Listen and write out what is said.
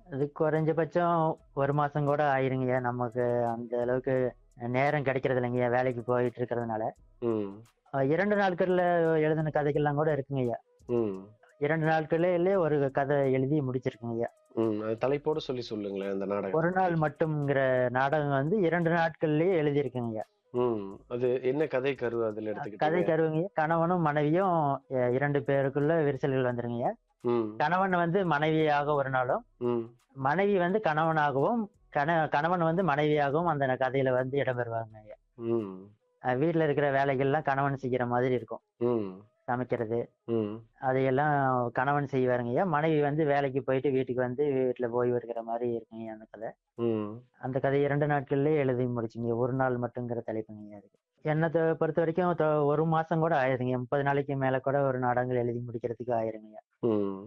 அது குறைஞ்சபட்சம் ஒரு மாசம் கூட ஆயிருங்கய்யா நமக்கு அந்த அளவுக்கு நேரம் கிடைக்கிறது இல்லைங்கய்யா வேலைக்கு போயிட்டு இருக்கிறதுனால ம் அஹ் இரண்டு நாட்கள்ல எழுதின கதைகள்லாம் கூட இருக்குங்கய்யா ம் இரண்டு நாட்களிலே ஒரு கதை எழுதி முடிச்சிருக்குங்கய்யா ம் அது தலைப்போட சொல்லி சொல்லுங்களேன் அந்த நாடகம் ஒரு நாள் மட்டும்ங்கிற நாடகம் வந்து இரண்டு நாட்கள்லயே எழுதியிருக்குங்கய்யா ம் அது என்ன கதை கரு அதுல கதை எடுத்துக்கிட்டீங்க கருவங்க கணவனும் மனைவியும் அஹ் இரண்டு பேருக்குள்ள விரிசல்கள் வந்துருங்கய்யா ம் கணவன் வந்து மனைவியாக ஒரு நாளும் ம் மனைவி வந்து கணவனாகவும் கண கணவன் வந்து மனைவியாகவும் அந்த கதையில வந்து இடம்பெறுவாங்க ஐயா ம் அஹ் வீட்ல இருக்கிற வேலைகள்லாம் கணவன் செய்கிற மாதிரி இருக்கும் ம் சமைக்கிறது ம் அதையெல்லாம் கணவன் செய்வாருங்க ஐயா மனைவி வந்து வேலைக்கு போயிட்டு வீட்டுக்கு வந்து வீட்டுல ஓய்வு இருக்கிற மாதிரி இருக்குங்க அந்த கதை ம் அந்த கதை இரண்டு நாட்கள்லயே எழுதி முடிச்சுங்க ஒரு நாள் மட்டுங்கிற தலைப்புங்க ஐயா அதுக்கு என்னை தொ- பொறுத்த வரைக்கும் தொ- ஒரு மாசம் கூட ஆயிருங்க முப்பது நாளைக்கு மேல கூட ஒரு நாடகங்கள் எழுதி முடிக்கிறதுக்கு ஆயிருங்க ஐயா ம்